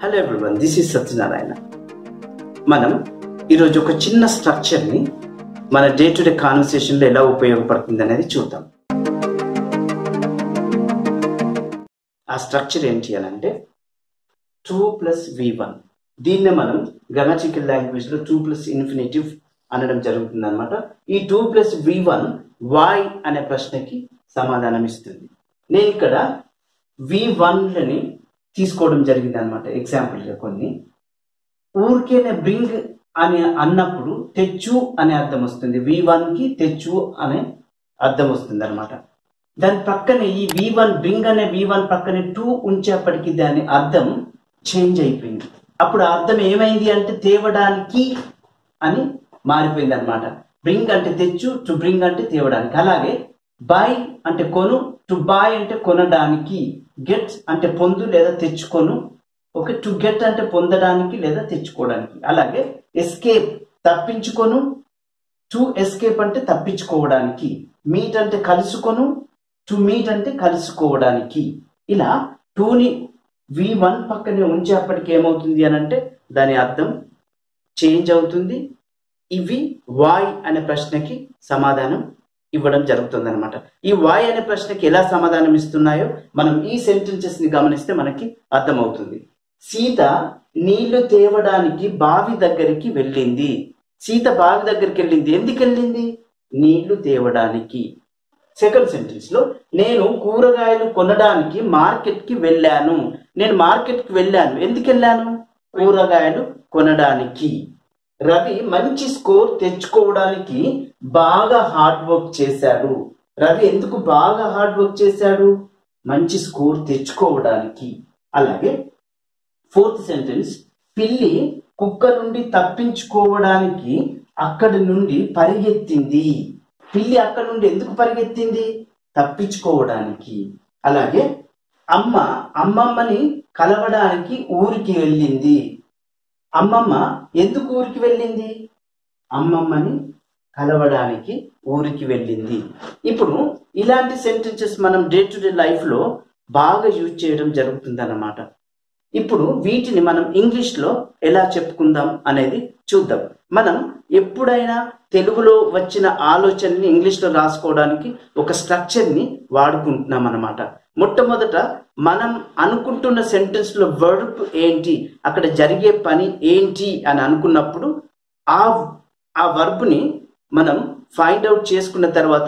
Hello everyone this is Satyanarayana మనం ఈరోజు ఒక చిన్న స్ట్రక్చర్ని మన డే టు డే కాన్వర్సేషన్లో ఎలా ఉపయోగపడుతుంది అనేది చూద్దాం ఆ స్ట్రక్చర్ ఏంటి అని అంటే టూ ప్లస్ వి వన్ దీన్నే మనం గ్రామటికల్ లాంగ్వేజ్లో టూ ప్లస్ ఇన్ఫినిటివ్ అనడం జరుగుతుంది అనమాట ఈ to plus V one why అనే ప్రశ్నకి సమాధానం ఇస్తుంది నేను ఇక్కడ వి వన్లని తీసుకోవడం జరిగింది అనమాట ఎగ్జాంపుల్గా కొన్ని ఊరికేనే బ్రింగ్ అని అన్నప్పుడు తెచ్చు అనే అర్థం వస్తుంది వి కి తెచ్చు అనే అర్థం వస్తుంది అనమాట దాని పక్కనే ఈ వి వన్ బ్రింగ్ అనే వి వన్ పక్కనే టూ ఉంచేప్పటికి దాని అర్థం చేంజ్ అయిపోయింది అప్పుడు ఆ అర్థం ఏమైంది అంటే తేవడానికి అని మారిపోయింది అనమాట బ్రింగ్ అంటే తెచ్చు టు బ్రింగ్ అంటే తేవడానికి అలాగే బై అంటే కొను టు బాయ్ అంటే కొనడానికి గెట్ అంటే పొందు లేదా తెచ్చుకొను ఓకే టు గెట్ అంటే పొందడానికి లేదా తెచ్చుకోవడానికి అలాగే ఎస్కేప్ తప్పించుకొను టు ఎస్కేప్ అంటే తప్పించుకోవడానికి మీట్ అంటే కలుసుకొను టు మీట్ అంటే కలుసుకోవడానికి ఇలా టూని వి వన్ పక్కనే ఉంచేప్పటికి ఏమవుతుంది అని అంటే దాని అర్థం చేంజ్ అవుతుంది ఇవి వాయ్ అనే ప్రశ్నకి సమాధానం ఇవ్వడం జరుగుతుంది అనమాట ఈ వాయ్ అనే ప్రశ్నకి ఎలా సమాధానం ఇస్తున్నాయో మనం ఈ సెంటెన్సెస్ ని గమనిస్తే మనకి అర్థమవుతుంది సీత నీళ్లు తేవడానికి బావి దగ్గరికి వెళ్ళింది సీత బావి దగ్గరికి వెళ్ళింది ఎందుకు వెళ్ళింది నీళ్లు తేవడానికి సెకండ్ సెంటెన్స్ లో నేను కూరగాయలు కొనడానికి మార్కెట్ కి వెళ్ళాను నేను మార్కెట్ కి వెళ్ళాను ఎందుకు వెళ్ళాను కూరగాయలు కొనడానికి రవి మంచి స్కోర్ తెచ్చుకోవడానికి బాగా హార్డ్ వర్క్ చేశాడు రవి ఎందుకు బాగా హార్డ్ వర్క్ చేశాడు మంచి స్కోర్ తెచ్చుకోవడానికి అలాగే ఫోర్త్ సెంటెన్స్ పిల్లి కుక్క నుండి తప్పించుకోవడానికి అక్కడి నుండి పరిగెత్తింది పిల్లి అక్కడి నుండి ఎందుకు పరిగెత్తింది తప్పించుకోవడానికి అలాగే అమ్మ అమ్మమ్మని కలవడానికి ఊరికి వెళ్ళింది అమ్మమ్మ ఎందుకు ఊరికి వెళ్ళింది అమ్మమ్మని కలవడానికి ఊరికి వెళ్ళింది ఇప్పుడు ఇలాంటి సెంటెన్సెస్ మనం డే టు డే లైఫ్లో బాగా యూజ్ చేయడం జరుగుతుందన్నమాట ఇప్పుడు వీటిని మనం ఇంగ్లీష్లో ఎలా చెప్పుకుందాం అనేది చూద్దాం మనం ఎప్పుడైనా తెలుగులో వచ్చిన ఆలోచనని ఇంగ్లీష్లో రాసుకోవడానికి ఒక స్ట్రక్చర్ని వాడుకుంటున్నాం అనమాట మొట్టమొదట మనం అనుకుంటున్న సెంటెన్స్లో వర్బ్ ఏంటి అక్కడ జరిగే పని ఏంటి అని అనుకున్నప్పుడు ఆ ఆ వర్బ్ని మనం ఫైండ్ అవుట్ చేసుకున్న తర్వాత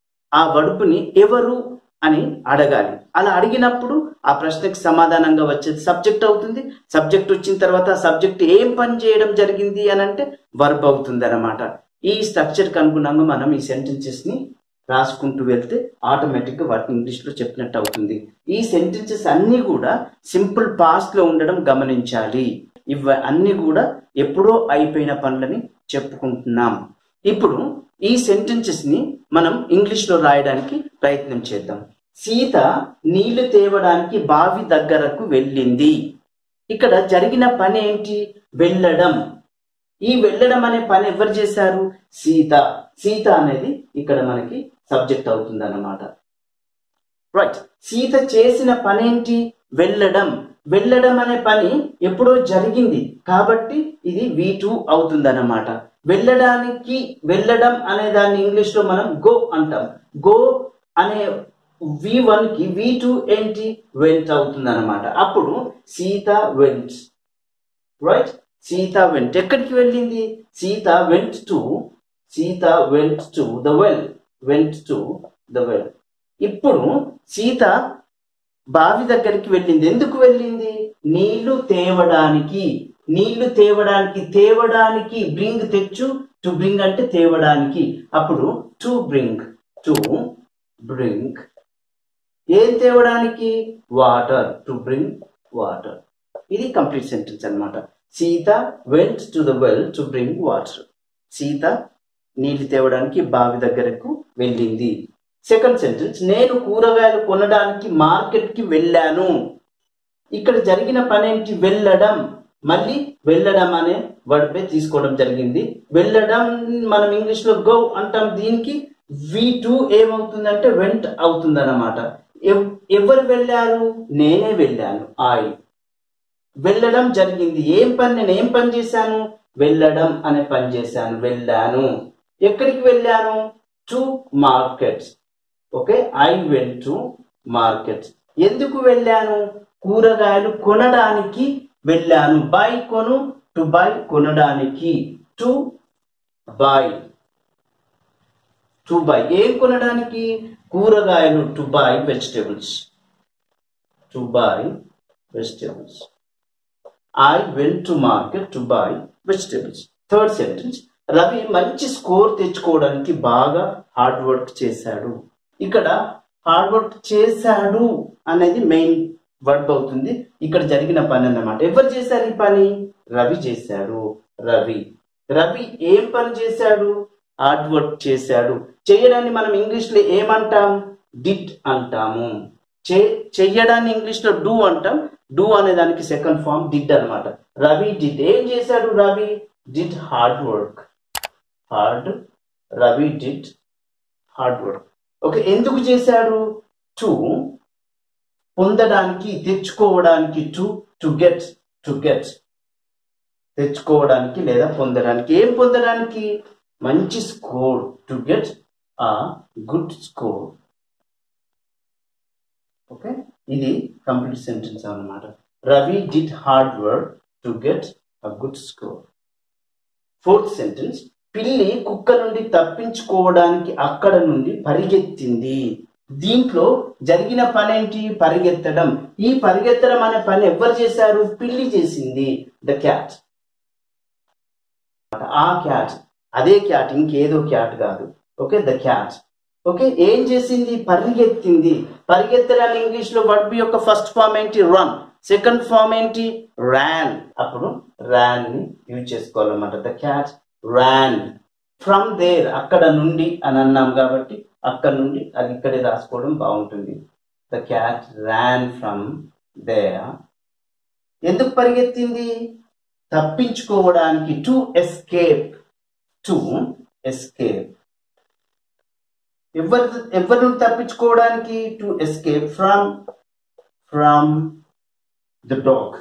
ఆ వర్బ్ని ఎవరు అని అడగాలి అలా అడిగినప్పుడు ఆ ప్రశ్నకి సమాధానంగా వచ్చేది సబ్జెక్ట్ అవుతుంది సబ్జెక్ట్ వచ్చిన తర్వాత సబ్జెక్ట్ ఏం పని చేయడం జరిగింది అని అంటే వర్బ్ అవుతుంది అనమాట ఈ స్ట్రక్చర్కి అనుగుణంగా మనం ఈ సెంటెన్సెస్ ని రాసుకుంటూ వెళ్తే ఆటోమేటిక్గా వాటిని ఇంగ్లీష్లో చెప్పినట్టు అవుతుంది ఈ సెంటెన్సెస్ అన్నీ కూడా సింపుల్ పాస్ట్ లో ఉండడం గమనించాలి ఇవ అన్ని కూడా ఎప్పుడో అయిపోయిన పనులని చెప్పుకుంటున్నాం ఇప్పుడు ఈ సెంటెన్సెస్ ని మనం ఇంగ్లీష్ లో రాయడానికి ప్రయత్నం చేద్దాం సీత నీళ్లు తేవడానికి బావి దగ్గరకు వెళ్ళింది ఇక్కడ జరిగిన పని ఏంటి వెళ్ళడం ఈ వెళ్ళడం అనే పని ఎవరు చేశారు సీత సీత అనేది ఇక్కడ మనకి సబ్జెక్ట్ అవుతుంది అన్నమాట రైట్ సీత చేసిన పని ఏంటి వెళ్ళడం వెళ్ళడం అనే పని ఎప్పుడో జరిగింది కాబట్టి ఇది వి టూ అవుతుంది అన్నమాట వెళ్ళడానికి వెళ్ళడం అనే దాన్ని ఇంగ్లీష్ లో మనం గో అంటాం గో అనే వి వన్ కి వి టూ ఏంటి వెంట్ అవుతుంది అనమాట అప్పుడు Sita went right Sita went ఎక్కడికి వెళ్ళింది Sita went to Sita went to the well went to the well ఇప్పుడు సీత బావి దగ్గరికి వెళ్ళింది ఎందుకు వెళ్ళింది నీళ్లు తేవడానికి నీళ్లు తేవడానికి తేవడానికి బ్రింగ్ తెచ్చు టు బ్రింగ్ అంటే తేవడానికి అప్పుడు టు బ్రింగ్ టు బ్రింగ్ ఏం తేవడానికి వాటర్ టు బ్రింగ్ వాటర్ ఇది కంప్లీట్ సెంటెన్స్ అనమాట Sita went to the well to bring water Sita నీళ్లు తేవడానికి బావి దగ్గరకు వెళ్ళింది సెకండ్ సెంటెన్స్ నేను కూరగాయలు కొనడానికి మార్కెట్ కి వెళ్ళాను ఇక్కడ జరిగిన పని ఏంటి వెళ్ళడం మళ్ళీ వెళ్ళడం అనే వర్డ్ తీసుకోవడం జరిగింది వెళ్ళడం మనం ఇంగ్లీష్ లో గో అంటాం దీనికి వి టూ ఏమవుతుందంటే వెంట్ అవుతుంది అన్నమాట ఎవరు వెళ్ళారు నేనే వెళ్ళాను ఐ వెళ్ళడం జరిగింది ఏం పని నేను ఏం పని చేశాను వెళ్ళడం అనే పని చేశాను వెళ్ళాను ఎక్కడికి వెళ్ళాను టు మార్కెట్స్ ఓకే ఐ వెల్ టు మార్కెట్స్ ఎందుకు వెళ్ళాను కూరగాయలు కొనడానికి వెళ్ళాను బై కొను టు బై కొనడానికి టు బై టు బై ఏం కొనడానికి కూరగాయలు to buy vegetables to buy vegetables I వెల్ to market to buy vegetables third sentence Ravi మంచి స్కోర్ తెచ్చుకోవడానికి బాగా హార్డ్ వర్క్ చేశాడు ఇక్కడ హార్డ్ వర్క్ చేశాడు అనేది మెయిన్ వర్డ్ అవుతుంది ఇక్కడ జరిగిన పని అన్నమాట ఎవరు చేశారు ఈ పని రవి చేశాడు రవి రవి ఏం పని చేశాడు హార్డ్ వర్క్ చేశాడు చేయడాన్ని మనం ఇంగ్లీష్ లో ఏమంటాం డిడ్ అంటాము చే చెయ్యడాన్ని ఇంగ్లీష్ లో డూ అంటాం డూ అనే దానికి సెకండ్ ఫామ్ డిడ్ అన్నమాట రవి డిడ్ ఏం చేశాడు Ravi did hard work hard Ravi did hard work okay ఎందుకు చేశాడు టు పొందడానికి తెచ్చుకోవడానికి to to get to get తెచ్చుకోవడానికి లేదా పొందడానికి ఏం పొందడానికి మంచి score to get a good score okay ఇది కంప్లీట్ సెంటెన్స్ అన్నమాట Ravi did hard work to get a good score fourth sentence పిల్లి కుక్క నుండి తప్పించుకోవడానికి అక్కడ నుండి పరిగెత్తింది దీంట్లో జరిగిన పని ఏంటి పరిగెత్తడం ఈ పరిగెత్తడం అనే పని ఎవరు చేశారు పిల్లి చేసింది ద క్యాట్ ఆ క్యాట్ అదే క్యాట్ ఇంకేదో క్యాట్ కాదు ఓకే ద క్యాట్ ఓకే ఏం చేసింది పరిగెత్తింది పరిగెత్తడాన్ని ఇంగ్లీష్ లో వర్డ్ యొక్క ఫస్ట్ ఫామ్ ఏంటి రన్ సెకండ్ ఫామ్ ఏంటి ర్యాన్ అప్పుడు ర్యాన్ ని యూజ్ చేసుకోవాలన్నమాట the cat ran from there అక్కడ నుండి అని అన్నాం కాబట్టి అక్కడ నుండి అది ఇక్కడే రాసుకోవడం బాగుంటుంది the cat ran from there ఎందుకు పరిగెత్తింది తప్పించుకోవడానికి టు ఎస్కేప్ టు ఎస్కేప్ ఎవరు ఎవరు తప్పించుకోవడానికి to escape from from the dog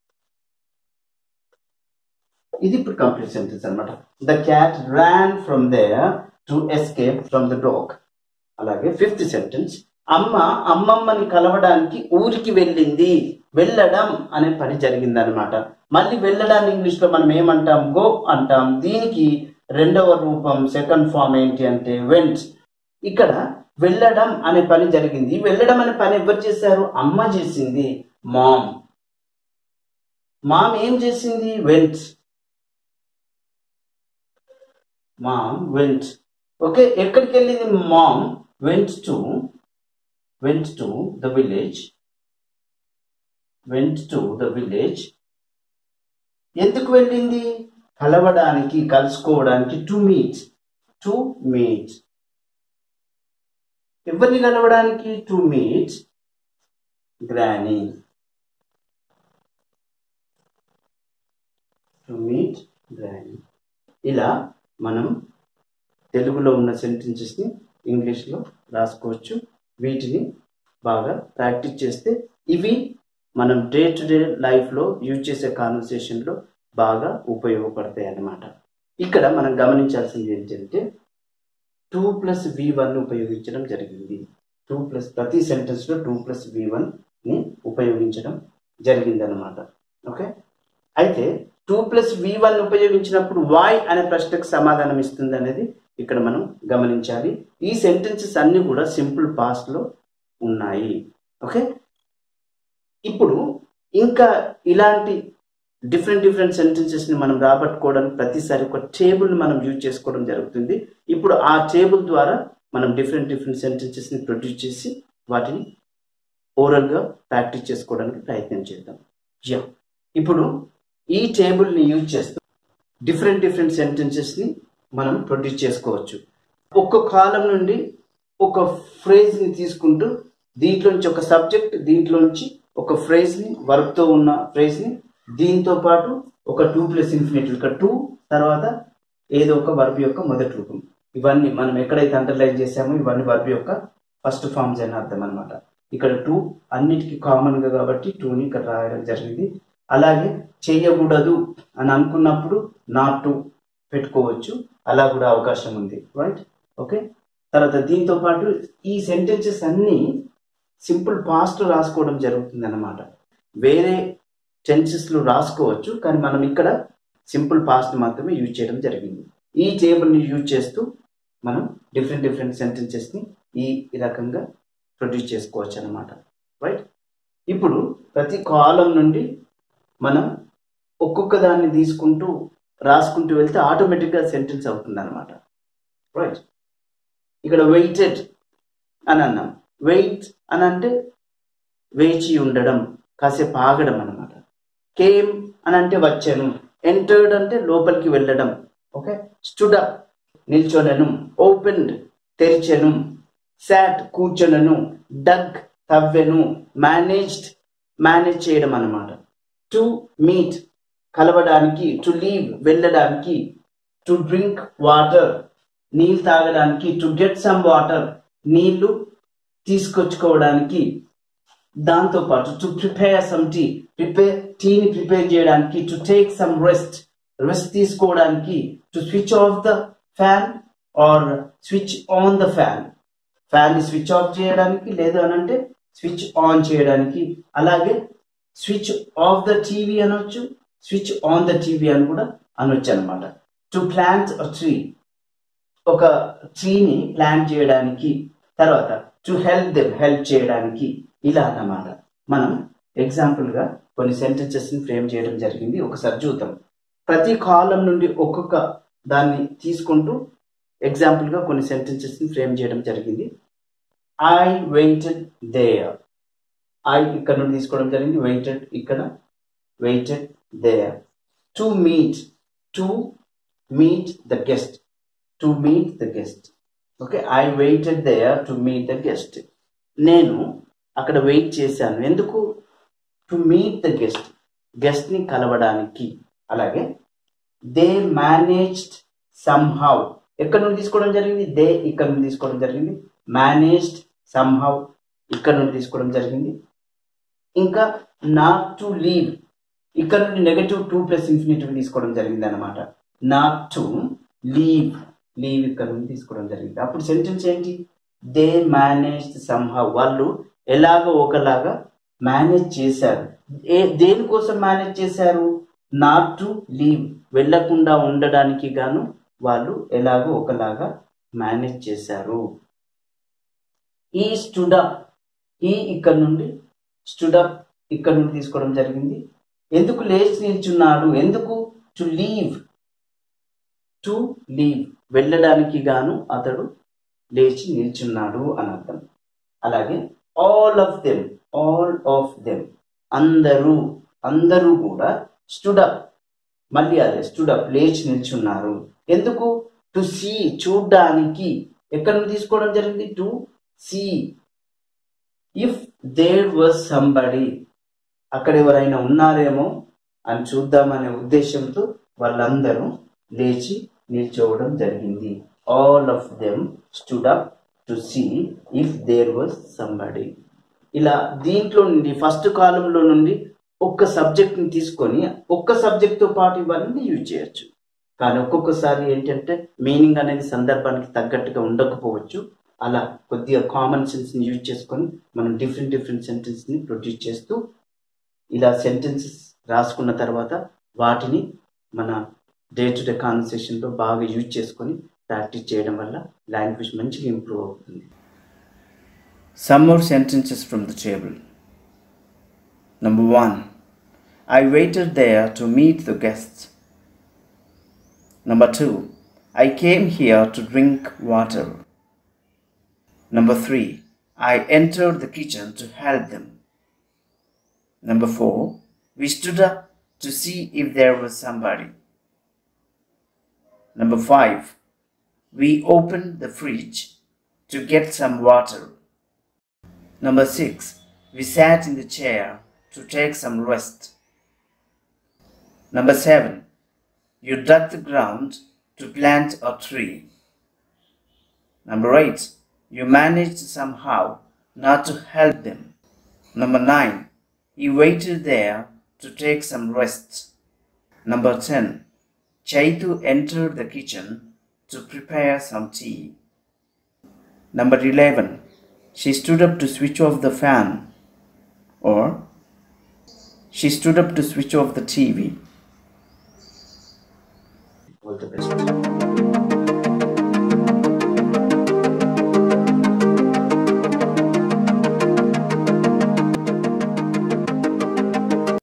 ఇది ఇప్పుడు కంప్లీట్ సెంటెన్స్ అనమాట the cat ran from there to escape from the dog అలాగే ఫిఫ్త్ సెంటెన్స్ అమ్మ అమ్మమ్మని కలవడానికి ఊరికి వెళ్ళింది వెళ్ళడం అనే పని జరిగిందనమాట మళ్ళీ వెళ్ళడాన్ని ఇంగ్లీష్ లో మనం ఏమంటాం గో అంటాం దీనికి రెండవ రూపం సెకండ్ ఫామ్ ఏంటి అంటే వెంట్ ఇక్కడ వెళ్ళడం అనే పని జరిగింది వెళ్ళడం అనే పని ఎవరు చేశారు అమ్మ చేసింది మామ్ మామ్ ఏం చేసింది వెంట్ మామ్ వెంట్ ఓకే ఎక్కడికి వెళ్ళింది mom went to went to the village went to the village ఎందుకు వెళ్ళింది కలవడానికి కలుసుకోవడానికి టు మీట్ టు మీట్ ఎవరిని కలవడానికి to meet granny to meet granny ఇలా మనం తెలుగులో ఉన్న సెంటెన్సెస్ని ఇంగ్లీష్లో రాసుకోవచ్చు వీటిని బాగా ప్రాక్టీస్ చేస్తే ఇవి మనం డే టు డే లైఫ్లో యూజ్ చేసే కాన్వర్సేషన్లో బాగా ఉపయోగపడతాయి అన్నమాట ఇక్కడ మనం గమనించాల్సింది ఏంటంటే టూ ప్లస్ వి వన్ ఉపయోగించడం జరిగింది టూ ప్లస్ ప్రతి సెంటెన్స్లో టూ ప్లస్ వి వన్ని ఉపయోగించడం జరిగింది అనమాట ఓకే అయితే టూ ప్లస్ వి వన్ ఉపయోగించినప్పుడు వై అనే ప్రశ్నకు సమాధానం ఇస్తుంది అనేది ఇక్కడ మనం గమనించాలి ఈ సెంటెన్సెస్ అన్ని కూడా సింపుల్ పాస్ట్లో ఉన్నాయి ఓకే ఇప్పుడు ఇంకా ఇలాంటి డిఫరెంట్ డిఫరెంట్ సెంటెన్సెస్ని మనం రాబట్టుకోవడానికి ప్రతిసారి ఒక టేబుల్ని మనం యూజ్ చేసుకోవడం జరుగుతుంది ఇప్పుడు ఆ టేబుల్ ద్వారా మనం డిఫరెంట్ డిఫరెంట్ సెంటెన్సెస్ని ప్రొడ్యూస్ చేసి వాటిని ఓరల్గా ప్రాక్టీస్ చేసుకోవడానికి ప్రయత్నం చేద్దాం యా ఇప్పుడు ఈ టేబుల్ని యూజ్ చేస్తూ డిఫరెంట్ డిఫరెంట్ సెంటెన్సెస్ని మనం ప్రొడ్యూస్ చేసుకోవచ్చు ఒక్క కాలం నుండి ఒక ఫ్రేజ్ని తీసుకుంటూ దీంట్లోంచి ఒక సబ్జెక్ట్ దీంట్లోంచి ఒక ఫ్రేజ్ని వర్క్తో ఉన్న ఫ్రేజ్ని దీంతో పాటు ఒక టూ ప్లస్ ఇన్ఫినిటీ ఒక టూ తర్వాత ఏదో ఒక వర్బ్ యొక్క మొదటి రూపం ఇవన్నీ మనం ఎక్కడైతే అండర్లైన్ చేసామో ఇవన్నీ వర్బ్ యొక్క ఫస్ట్ ఫామ్స్ అని అర్థం అనమాట ఇక్కడ టూ అన్నిటికీ కామన్ గా కాబట్టి టూని ఇక్కడ రాయడం జరిగింది అలాగే చేయకూడదు అని అనుకున్నప్పుడు నాట్ టు పెట్టుకోవచ్చు అలా కూడా అవకాశం ఉంది రైట్ ఓకే తర్వాత దీంతో పాటు ఈ సెంటెన్సెస్ అన్నీ సింపుల్ పాస్ట్ రాసుకోవడం జరుగుతుంది అన్నమాట వేరే టెన్సెస్లో రాసుకోవచ్చు కానీ మనం ఇక్కడ సింపుల్ పాస్ట్ మాత్రమే యూజ్ చేయడం జరిగింది ఈ టేబుల్ని యూజ్ చేస్తూ మనం డిఫరెంట్ డిఫరెంట్ సెంటెన్సెస్ని ఈ రకంగా ప్రొడ్యూస్ చేసుకోవచ్చు అనమాట రైట్ ఇప్పుడు ప్రతి కాలం నుండి మనం ఒక్కొక్క దాన్ని తీసుకుంటూ రాసుకుంటూ వెళ్తే ఆటోమేటిక్గా సెంటెన్స్ అవుతుంది అనమాట రైట్ ఇక్కడ వెయిటెడ్ అని అన్నాం వెయిట్ అని అంటే వేచి ఉండడం కాసేపు ఆగడం అనమాట కేమ్ అని అంటే వచ్చాను ఎంటర్డ్ అంటే లోపలికి వెళ్ళడం ఓకే స్టుడప్ నిల్చొనను ఓపెన్డ్ తెరిచెను శాట్ కూర్చొనను డగ్ తవ్వెను మేనేజ్డ్ మేనేజ్ చేయడం అనమాట టు మీట్ కలవడానికి టు లీవ్ వెళ్ళడానికి టు డ్రింక్ వాటర్ నీళ్ళు తాగడానికి టు గెట్ సమ్ వాటర్ నీళ్లు తీసుకొచ్చుకోవడానికి దాంతో పాటు to prepare some tea prepare టీని ప్రిపేర్ చేయడానికి to take some rest rest తీసుకోవడానికి to switch off the fan or switch on the fan fan ని స్విచ్ ఆఫ్ చేయడానికి లేదు అని అంటే స్విచ్ ఆన్ చేయడానికి అలాగే స్విచ్ ఆఫ్ ద టీవీ అనొచ్చు స్విచ్ ఆన్ ద టీవీ అని కూడా అనొచ్చు అనమాట టు ప్లాంట్ ట్రీ ఒక ట్రీని ప్లాంట్ చేయడానికి తర్వాత టు హెల్ప్ దెమ్ హెల్ప్ చేయడానికి ఇలా అన్నమాట మనం ఎగ్జాంపుల్గా కొన్ని సెంటెన్సెస్ని ఫ్రేమ్ చేయడం జరిగింది ఒకసారి చూద్దాం ప్రతి కాలం నుండి ఒక్కొక్క దాన్ని తీసుకుంటూ ఎగ్జాంపుల్గా కొన్ని సెంటెన్సెస్ని ఫ్రేమ్ చేయడం జరిగింది ఐ వెయిటెడ్ దేయర్ ఐ ఇక్కడ నుండి తీసుకోవడం జరిగింది వెయిటెడ్ ఇక్కడ waited there to meet to meet the guest to meet the guest okay I waited there to meet the guest నేను అక్కడ వెయిట్ చేశాను ఎందుకు టు మీట్ ద గెస్ట్ గెస్ట్ని కలవడానికి అలాగే దే మేనేజ్డ్ సమ్హౌ ఎక్కడ నుండి తీసుకోవడం జరిగింది దే ఇక్కడ నుండి తీసుకోవడం జరిగింది మేనేజ్డ్ సమ్హౌ ఇక్కడ నుండి తీసుకోవడం జరిగింది ఇంకా నాట్ టు లీవ్ ఇక్కడ నుండి నెగటివ్ టూ ప్లస్ ఇన్ఫినిటివ్ తీసుకోవడం జరిగింది అనమాట నాట్ టు లీవ్ లీవ్ ఇక్కడ నుండి తీసుకోవడం జరిగింది అప్పుడు సెంటెన్స్ ఏంటి దే మేనేజ్డ్ సమ్హౌ వాళ్ళు ఎలాగో ఒకలాగా మేనేజ్ చేశారు ఏ దేనికోసం మేనేజ్ చేశారు నాట్ టు లీవ్ వెళ్లకుండా ఉండడానికి గాను వాళ్ళు ఎలాగో ఒకలాగా మేనేజ్ చేశారు ఈ స్టుడప్ ఈ ఇక్కడ నుండి స్టుడప్ ఇక్కడ నుండి తీసుకోవడం జరిగింది ఎందుకు లేచి నిల్చున్నాడు ఎందుకు టు లీవ్ టు లీవ్ వెళ్ళడానికి గాను అతడు లేచి నిల్చున్నాడు అని అర్థం అలాగే all of them all of them అందరూ అందరూ కూడా స్టుడప్ మళ్ళీ అదే స్టుడప్ లేచి నిల్చున్నారు ఎందుకు టు సీ చూడ్డానికి ఎక్కడ నుండి తీసుకోవడం జరిగింది to see if there was somebody అక్కడ ఎవరైనా ఉన్నారేమో అని చూద్దామనే ఉద్దేశంతో వాళ్ళందరూ లేచి నిల్చోవడం జరిగింది all of them stood up to see if there was somebody ఇలా దీంట్లో నుండి ఫస్ట్ కాలంలో నుండి ఒక్క సబ్జెక్ట్ని తీసుకొని ఒక్క సబ్జెక్ట్తో పాటు ఇవన్నీ యూజ్ చేయొచ్చు కానీ ఒక్కొక్కసారి ఏంటంటే మీనింగ్ అనేది సందర్భానికి తగ్గట్టుగా ఉండకపోవచ్చు అలా కొద్దిగా కామన్ సెన్స్ని యూజ్ చేసుకొని మనం డిఫరెంట్ డిఫరెంట్ సెంటెన్స్ని ప్రొడ్యూస్ చేస్తూ ఇలా సెంటెన్సెస్ రాసుకున్న తర్వాత వాటిని మన డే టు డే కాన్వర్సేషన్లో బాగా యూజ్ చేసుకొని ప్రాక్టీస్ చేయడం వల్ల లాంగ్వేజ్ మంచిగా ఇంప్రూవ్ అవుతుంది Some more sentences from the table. Number one, I waited there to meet the guests. Number two, I came here to drink water. Number three, I entered the kitchen to help them. Number four, we stood up to see if there was somebody. Number five, we opened the fridge to get some water. Number six, we sat in the chair to take some rest. Number seven, you dug the ground to plant a tree. Number eight, you managed somehow not to help them. Number nine, he waited there to take some rest. Number 10. Chaitu entered the kitchen to prepare some tea. Number 11. She stood up to switch off the fan. Or she stood up to switch off the TV.